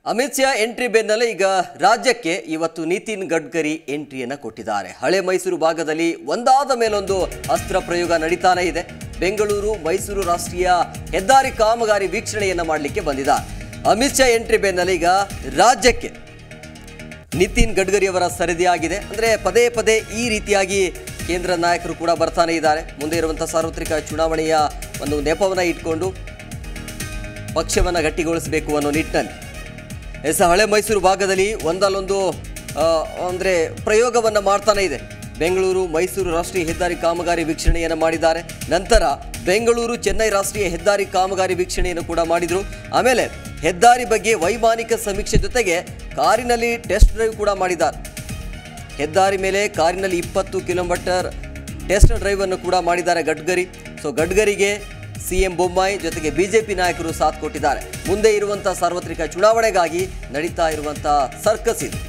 Amit Shah entry ಬೆನ್ನಲ್ಲೇ ಈಗ ರಾಜ್ಯಕ್ಕೆ ಇವತ್ತು ನಿತಿನ್ ಗಡ್ಕರಿ ಎಂಟ್ರಿಯನ್ನು ಕೊಟ್ಟಿದ್ದಾರೆ ಹಳೆ ಮೈಸೂರು ಭಾಗದಲ್ಲಿ ಒಂದಾದ ಮೇಲೊಂದು ಅಸ್ತ್ರ ಪ್ರಯೋಗ ನಡೀತಾನೆ ಇದೆ ಬೆಂಗಳೂರು ಮೈಸೂರು ರಾಷ್ಟ್ರೀಯ ಹೆದ್ದಾರಿ ಕಾಮಗಾರಿ ವೀಕ್ಷಣೆಯನ್ನ ಮಾಡಲಿಕ್ಕೆ ಬಂದಿದ್ದಾರೆ ಅಮಿತ್ ಶಾ ಎಂಟ್ರಿ ಬೆನ್ನಲ್ಲೇ ಈಗ ರಾಜ್ಯಕ್ಕೆ ನಿತಿನ್ ಗಡ್ಕರಿ ಅವರ ಸರದಿಯಾಗಿದೆ ಅಂದರೆ ಪದೇ ಪದೇ ಈ ರೀತಿಯಾಗಿ ಕೇಂದ್ರ ನಾಯಕರು ಕೂಡ ಬರ್ತಾನೆ ಇದ್ದಾರೆ ಮುಂದೆ ಇರುವಂಥ ಸಾರ್ವತ್ರಿಕ ಚುನಾವಣೆಯ ಒಂದು ನೆಪವನ್ನು ಇಟ್ಕೊಂಡು ಪಕ್ಷವನ್ನು ಗಟ್ಟಿಗೊಳಿಸಬೇಕು ಅನ್ನೋ ನಿಟ್ಟಿನಲ್ಲಿ ಎಸ್ ಹಳೆ ಮೈಸೂರು ಭಾಗದಲ್ಲಿ ಒಂದಲ್ಲೊಂದು ಅಂದರೆ ಪ್ರಯೋಗವನ್ನು ಮಾಡ್ತಾನೆ ಇದೆ ಬೆಂಗಳೂರು ಮೈಸೂರು ರಾಷ್ಟ್ರೀಯ ಹೆದ್ದಾರಿ ಕಾಮಗಾರಿ ವೀಕ್ಷಣೆಯನ್ನು ಮಾಡಿದ್ದಾರೆ ನಂತರ ಬೆಂಗಳೂರು ಚೆನ್ನೈ ರಾಷ್ಟ್ರೀಯ ಹೆದ್ದಾರಿ ಕಾಮಗಾರಿ ವೀಕ್ಷಣೆಯನ್ನು ಕೂಡ ಮಾಡಿದರು ಆಮೇಲೆ ಹೆದ್ದಾರಿ ಬಗ್ಗೆ ವೈಮಾನಿಕ ಸಮೀಕ್ಷೆ ಜೊತೆಗೆ ಕಾರಿನಲ್ಲಿ ಟೆಸ್ಟ್ ಡ್ರೈವ್ ಕೂಡ ಮಾಡಿದ್ದಾರೆ ಹೆದ್ದಾರಿ ಮೇಲೆ ಕಾರಿನಲ್ಲಿ ಇಪ್ಪತ್ತು ಕಿಲೋಮೀಟರ್ ಟೆಸ್ಟ್ ಡ್ರೈವ್ ಅನ್ನು ಕೂಡ ಮಾಡಿದ್ದಾರೆ ಗಡ್ಕರಿ ಸೊ ಗಡ್ಕರಿಗೆ ಸಿಎಂ ಬೊಮ್ಮಾಯಿ ಜೊತೆಗೆ ಬಿಜೆಪಿ ನಾಯಕರು ಸಾಥ್ ಕೊಟ್ಟಿದ್ದಾರೆ ಮುಂದೆ ಇರುವಂತಹ ಸಾರ್ವತ್ರಿಕ ಚುನಾವಣೆಗಾಗಿ ನಡೀತಾ ಇರುವಂತಹ ಸರ್ಕಸ್ ಇದು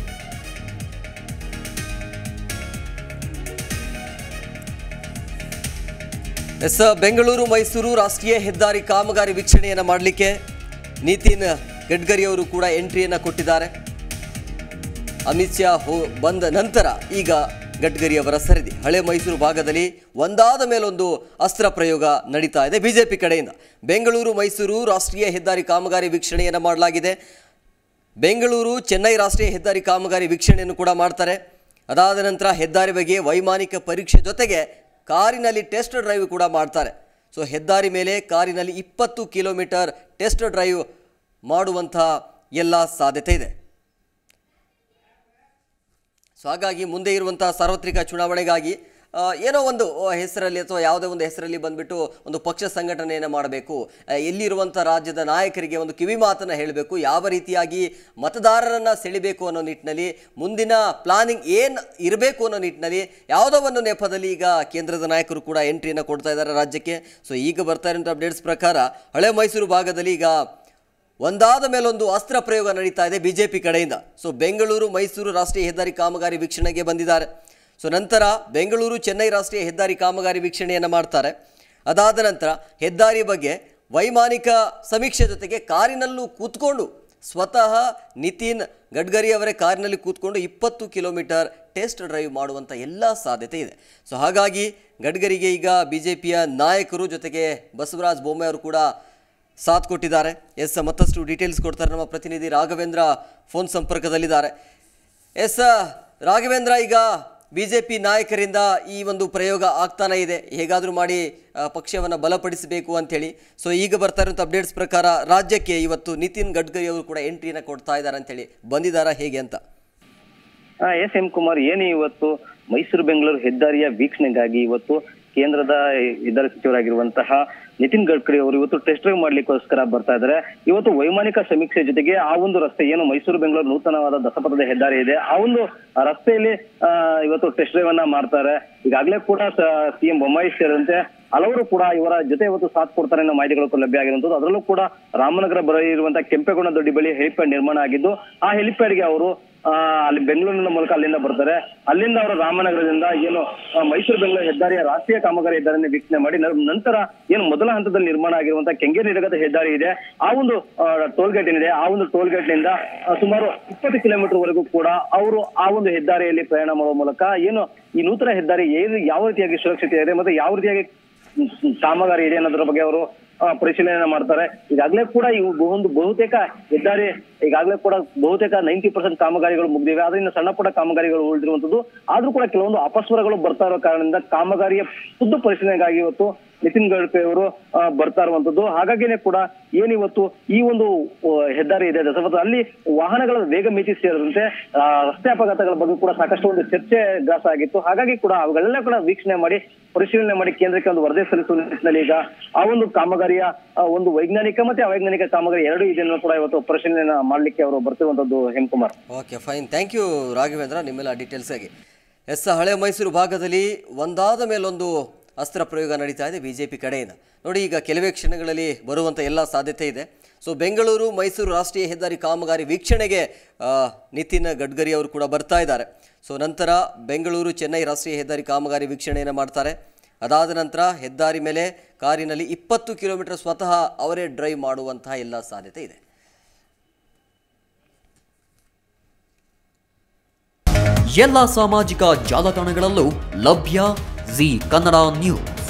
ಎಸ್ ಬೆಂಗಳೂರು ಮೈಸೂರು ರಾಷ್ಟ್ರೀಯ ಹೆದ್ದಾರಿ ಕಾಮಗಾರಿ ವೀಕ್ಷಣೆಯನ್ನು ಮಾಡಲಿಕ್ಕೆ ನಿತಿನ್ ಗಡ್ಕರಿ ಅವರು ಕೂಡ ಎಂಟ್ರಿಯನ್ನು ಕೊಟ್ಟಿದ್ದಾರೆ ಅಮಿತ್ ಶಾ ಹೋ ಬಂದ ನಂತರ ಈಗ ಗಡ್ಕರಿ ಅವರ ಸರದಿ ಹಳೆ ಮೈಸೂರು ಭಾಗದಲ್ಲಿ ಒಂದಾದ ಮೇಲೊಂದು ಅಸ್ತ್ರ ಪ್ರಯೋಗ ನಡೀತಾ ಇದೆ ಬಿಜೆಪಿ ಕಡೆಯಿಂದ ಬೆಂಗಳೂರು ಮೈಸೂರು ರಾಷ್ಟ್ರೀಯ ಹೆದ್ದಾರಿ ಕಾಮಗಾರಿ ವೀಕ್ಷಣೆಯನ್ನು ಮಾಡಲಾಗಿದೆ ಬೆಂಗಳೂರು ಚೆನ್ನೈ ರಾಷ್ಟ್ರೀಯ ಹೆದ್ದಾರಿ ಕಾಮಗಾರಿ ವೀಕ್ಷಣೆಯನ್ನು ಕೂಡ ಮಾಡ್ತಾರೆ ಅದಾದ ನಂತರ ಹೆದ್ದಾರಿ ಬಗ್ಗೆ ವೈಮಾನಿಕ ಪರೀಕ್ಷೆ ಜೊತೆಗೆ ಕಾರಿನಲ್ಲಿ ಟೆಸ್ಟ್ ಡ್ರೈವ್ ಕೂಡ ಮಾಡ್ತಾರೆ ಸೊ ಹೆದ್ದಾರಿ ಮೇಲೆ ಕಾರಿನಲ್ಲಿ ಇಪ್ಪತ್ತು ಕಿಲೋಮೀಟರ್ ಟೆಸ್ಟ್ ಡ್ರೈವ್ ಮಾಡುವಂಥ ಎಲ್ಲ ಸಾಧ್ಯತೆ ಇದೆ ಸೊ ಹಾಗಾಗಿ ಮುಂದೆ ಇರುವಂಥ ಸಾರ್ವತ್ರಿಕ ಚುನಾವಣೆಗಾಗಿ ಆ, ಏನೋ ಒಂದು ಆ, ಹೆಸರಲ್ಲಿ ಅಥವಾ ಯಾವುದೇ ಒಂದು ಹೆಸರಲ್ಲಿ ಬಂದ್ಬಿಟ್ಟು ಒಂದು ಪಕ್ಷ ಸಂಘಟನೆಯನ್ನು ಮಾಡಬೇಕು ಆ, ಎಲ್ಲಿರುವಂಥ ರಾಜ್ಯದ ನಾಯಕರಿಗೆ ಒಂದು ಕಿವಿ ಮಾತನ್ನು ಹೇಳಬೇಕು ಯಾವ ರೀತಿಯಾಗಿ ಮತದಾರರನ್ನು ಸೆಳಿಬೇಕು ಅನ್ನೋ ನಿಟ್ಟಿನಲ್ಲಿ ಮುಂದಿನ ಪ್ಲಾನಿಂಗ್ ಏನು ಇರಬೇಕು ಅನ್ನೋ ನಿಟ್ಟಿನಲ್ಲಿ ಯಾವುದೋ ಒಂದು ನೆಪದಲ್ಲಿ ಈಗ ಕೇಂದ್ರದ ನಾಯಕರು ಕೂಡ ಎಂಟ್ರಿಯನ್ನು ಕೊಡ್ತಾ ಇದ್ದಾರೆ ರಾಜ್ಯಕ್ಕೆ ಸೊ ಈಗ ಬರ್ತಾ ಇರೋಂಥ ಅಪ್ಡೇಟ್ಸ್ ಪ್ರಕಾರ ಹಳೆ ಮೈಸೂರು ಭಾಗದಲ್ಲಿ ಈಗ ಒಂದಾದ ಮೇಲೊಂದು ಅಸ್ತ್ರ ಪ್ರಯೋಗ ನಡೀತಾ ಇದೆ ಬಿಜೆಪಿ ಕಡೆಯಿಂದ ಸೊ ಬೆಂಗಳೂರು ಮೈಸೂರು ರಾಷ್ಟ್ರೀಯ ಹೆದ್ದಾರಿ ಕಾಮಗಾರಿ ವೀಕ್ಷಣೆಗೆ ಬಂದಿದ್ದಾರೆ ಸೊ ನಂತರ ಬೆಂಗಳೂರು ಚೆನ್ನೈ ರಾಷ್ಟ್ರೀಯ ಹೆದ್ದಾರಿ ಕಾಮಗಾರಿ ವೀಕ್ಷಣೆಯನ್ನು ಮಾಡ್ತಾರೆ ಅದಾದ ನಂತರ ಹೆದ್ದಾರಿ ಬಗ್ಗೆ ವೈಮಾನಿಕ ಸಮೀಕ್ಷೆ ಜೊತೆಗೆ ಕಾರಿನಲ್ಲೂ ಕೂತ್ಕೊಂಡು ಸ್ವತಃ ನಿತಿನ್ ಗಡ್ಕರಿ ಅವರೇ ಕಾರಿನಲ್ಲಿ ಕೂತ್ಕೊಂಡು ಇಪ್ಪತ್ತು ಕಿಲೋಮೀಟರ್ ಟೆಸ್ಟ್ ಡ್ರೈವ್ ಮಾಡುವಂಥ ಎಲ್ಲ ಸಾಧ್ಯತೆ ಇದೆ ಸೊ ಹಾಗಾಗಿ ಗಡ್ಕರಿಗೆ ಈಗ ಬಿ ಜೆ ಪಿಯ ನಾಯಕರು ಜೊತೆಗೆ ಬಸವರಾಜ ಬೊಮ್ಮಾಯಿ ಅವರು ಕೂಡ ಸಾಥ್ ಕೊಟ್ಟಿದ್ದಾರೆ ಎಸ್ ಮತ್ತಷ್ಟು ಡೀಟೇಲ್ಸ್ ಕೊಡ್ತಾರೆ ನಮ್ಮ ಪ್ರತಿನಿಧಿ ರಾಘವೇಂದ್ರ ಫೋನ್ ಸಂಪರ್ಕದಲ್ಲಿದ್ದಾರೆ ಎಸ್ ರಾಘವೇಂದ್ರ ಈಗ ಬಿ ಜೆ ಪಿ ನಾಯಕರಿಂದ ಈ ಒಂದು ಪ್ರಯೋಗ ಆಗ್ತಾನೆ ಇದೆ ಹೇಗಾದರೂ ಮಾಡಿ ಪಕ್ಷವನ್ನು ಬಲಪಡಿಸಬೇಕು ಅಂಥೇಳಿ ಸೊ ಈಗ ಬರ್ತಾ ಇರುವಂಥ ಅಪ್ಡೇಟ್ಸ್ ಪ್ರಕಾರ ರಾಜ್ಯಕ್ಕೆ ಇವತ್ತು ನಿತಿನ್ ಗಡ್ಕರಿ ಅವರು ಕೂಡ ಎಂಟ್ರಿನ ಕೊಡ್ತಾ ಇದ್ದಾರೆ ಅಂತೇಳಿ ಬಂದಿದ್ದಾರಾ ಹೇಗೆ ಅಂತ ಎಸ್ ಎಂ ಕುಮಾರ್ ಏನು ಇವತ್ತು ಮೈಸೂರು ಬೆಂಗಳೂರು ಹೆದ್ದಾರಿಯ ವೀಕ್ಷಣೆಗಾಗಿ ಇವತ್ತು ಕೇಂದ್ರದ ಹೆದ್ದಾರಿ ಸಚಿವರಾಗಿರುವಂತಹ ನಿತಿನ್ ಗಡ್ಕರಿ ಅವರು ಇವತ್ತು ಟೆಸ್ಟ್ ಡ್ರೈವ್ ಮಾಡ್ಲಿಕ್ಕೋಸ್ಕರ ಬರ್ತಾ ಇದ್ದಾರೆ ಇವತ್ತು ವೈಮಾನಿಕ ಸಮೀಕ್ಷೆ ಜೊತೆಗೆ ಆ ಒಂದು ರಸ್ತೆ ಏನು ಮೈಸೂರು ಬೆಂಗಳೂರು ನೂತನವಾದ ದಸಪಥದ ಹೆದ್ದಾರಿ ಇದೆ ಆ ಒಂದು ರಸ್ತೆಯಲ್ಲಿ ಆ, ಇವತ್ತು ಟೆಸ್ಟ್ ಡ್ರೈವ್ ಅನ್ನ ಮಾಡ್ತಾರೆ ಈಗಾಗಲೇ ಕೂಡ ಸಿಎಂ ಬೊಮ್ಮಾಯಿ ಸೇರಿದಂತೆ ಹಲವರು ಕೂಡ ಇವರ ಜೊತೆ ಇವತ್ತು ಸಾಥ್ ಕೊಡ್ತಾರೆ ಅನ್ನೋ ಮಾಹಿತಿಗಳು ಲಭ್ಯ ಆಗಿರುವಂತದ್ದು ಅದರಲ್ಲೂ ಕೂಡ ರಾಮನಗರ ಬಳಿ ಇರುವಂತಹ ಕೆಂಪೇಗೌಡ ದೊಡ್ಡಿ ಬಳಿ ಹೆಲಿಪ್ಯಾಡ್ ನಿರ್ಮಾಣ ಆಗಿದ್ದು ಆ ಹೆಲಿಪ್ಯಾಡ್ಗೆ ಅವರು ಆ, ಅಲ್ಲಿ ಬೆಂಗಳೂರಿನ ಮೂಲಕ ಅಲ್ಲಿಂದ ಬರ್ತಾರೆ ಅಲ್ಲಿಂದ ಅವರು ರಾಮನಗರದಿಂದ ಏನು ಆ, ಮೈಸೂರು ಬೆಂಗಳೂರು ಹೆದ್ದಾರಿಯ ರಾಷ್ಟ್ರೀಯ ಕಾಮಗಾರಿ ಹೆದ್ದಾರಿಯನ್ನು ವೀಕ್ಷಣೆ ಮಾಡಿ ನ- ನಂತರ ಏನು ಮೊದಲ ಹಂತದಲ್ಲಿ ನಿರ್ಮಾಣ ಆಗಿರುವಂತಹ ಕೆಂಗೇರಿ ನಿರಗದ ಹೆದ್ದಾರಿ ಇದೆ ಆ ಒಂದು ಟೋಲ್ ಗೇಟ್ ಏನಿದೆ ಆ ಒಂದು ಟೋಲ್ ಗೇಟ್ ನಿಂದ ಆ, ಸುಮಾರು ಇಪ್ಪತ್ತು ಕಿಲೋಮೀಟರ್ ವರೆಗೂ ಕೂಡ ಅವರು ಆ ಒಂದು ಹೆದ್ದಾರಿಯಲ್ಲಿ ಪ್ರಯಾಣ ಮಾಡುವ ಮೂಲಕ ಏನು ಈ ನೂತನ ಹೆದ್ದಾರಿ ಏನು ಯಾವ ರೀತಿಯಾಗಿ ಸುರಕ್ಷತೆ ಇದೆ ಮತ್ತೆ ಯಾವ ರೀತಿಯಾಗಿ ಕಾಮಗಾರಿ ಇದೆ ಅನ್ನೋದ್ರ ಬಗ್ಗೆ ಅವರು ಆ, ಪರಿಶೀಲನೆ ಮಾಡ್ತಾರೆ ಈಗಾಗಲೇ ಕೂಡ ಇವು ಒಂದು ಬಹುತೇಕ ಹೆದ್ದಾರಿ ಈಗಾಗಲೇ ಕೂಡ ಬಹುತೇಕ ನೈಂಟಿ ಪರ್ಸೆಂಟ್ ಕಾಮಗಾರಿಗಳು ಮುಗಿದಿವೆ ಆದ್ರೆ ಇನ್ನು ಸಣ್ಣ ಪುಟ್ಟ ಕಾಮಗಾರಿಗಳು ಉಳಿದಿರುವಂತದ್ದು ಆದ್ರೂ ಕೂಡ ಕೆಲವೊಂದು ಅಪಸ್ವರಗಳು ಬರ್ತಾ ಇರೋ ಕಾರಣದಿಂದ ಕಾಮಗಾರಿಯ ಖುದ್ದು ಪರಿಶೀಲನೆಗಾಗಿ ಇವತ್ತು ನಿತಿನ್ ಗಡ್ಕರಿ ಅವರು ಆ, ಬರ್ತಾ ಇರುವಂತದ್ದು ಹಾಗಾಗಿನೇ ಕೂಡ ಏನಿವತ್ತು ಈ ಒಂದು ಆ, ಹೆದ್ದಾರಿ ಇದೆ ದಸಪಥ ಅಲ್ಲಿ ವಾಹನಗಳ ವೇಗ ಮಿತಿ ಸೇರಿದಂತೆ ಆ, ರಸ್ತೆ ಅಪಘಾತಗಳ ಬಗ್ಗೆ ಕೂಡ ಸಾಕಷ್ಟು ಒಂದು ಚರ್ಚೆ ಗ್ರಾಸ ಆಗಿತ್ತು ಹಾಗಾಗಿ ಕೂಡ ಅವುಗಳೆಲ್ಲ ಕೂಡ ವೀಕ್ಷಣೆ ಮಾಡಿ ಪರಿಶೀಲನೆ ಮಾಡಿ ಕೇಂದ್ರಕ್ಕೆ ಒಂದು ವರದಿ ಸಲ್ಲಿಸುವ ನಿಟ್ಟಿನಲ್ಲಿ ಈಗ ಆ ಒಂದು ಕಾಮಗಾರಿಯ ಆ, ಒಂದು ವೈಜ್ಞಾನಿಕ ಮತ್ತೆ ಅವೈಜ್ಞಾನಿಕ ಕಾಮಗಾರಿ ಎರಡು ಇದನ್ನು ಕೂಡ ಇವತ್ತು ಪರಿಶೀಲನೆ ಮಾಡ್ಲಿಕ್ಕೆ ಅವರು ಬರ್ತಿರುವಂತದ್ದು Hemakumar okay fine thank you Raghavendra ನಿಮ್ಮೆಲ್ಲ ಡೀಟೇಲ್ಸ್ ಆಗಿ ಎಸ್ ಹಳೆ ಮೈಸೂರು ಭಾಗದಲ್ಲಿ ಒಂದಾದ ಮೇಲೊಂದು ಅಸ್ತ್ರ ಪ್ರಯೋಗ ನಡೀತಾ ಇದೆ ಬಿ ಜೆ ಪಿ ಕಡೆಯಿಂದ ನೋಡಿ ಈಗ ಕೆಲವೇ ಕ್ಷಣಗಳಲ್ಲಿ ಬರುವಂಥ ಎಲ್ಲ ಸಾಧ್ಯತೆ ಇದೆ ಸೊ ಬೆಂಗಳೂರು ಮೈಸೂರು ರಾಷ್ಟ್ರೀಯ ಹೆದ್ದಾರಿ ಕಾಮಗಾರಿ ವೀಕ್ಷಣೆಗೆ ಆ, ನಿತಿನ್ ಗಡ್ಕರಿ ಅವರು ಕೂಡ ಬರ್ತಾ ಇದ್ದಾರೆ ಸೊ ನಂತರ ಬೆಂಗಳೂರು ಚೆನ್ನೈ ರಾಷ್ಟ್ರೀಯ ಹೆದ್ದಾರಿ ಕಾಮಗಾರಿ ವೀಕ್ಷಣೆಯನ್ನು ಮಾಡ್ತಾರೆ ಅದಾದ ನಂತರ ಹೆದ್ದಾರಿ ಮೇಲೆ ಕಾರಿನಲ್ಲಿ ಇಪ್ಪತ್ತು ಕಿಲೋಮೀಟರ್ ಸ್ವತಃ ಅವರೇ ಡ್ರೈವ್ ಮಾಡುವಂತಹ ಎಲ್ಲ ಸಾಧ್ಯತೆ ಇದೆ ಎಲ್ಲ ಸಾಮಾಜಿಕ ಜಾಲತಾಣಗಳಲ್ಲೂ ಲಭ್ಯ ಜಿ ಕನ್ನಡ ನ್ಯೂಸ್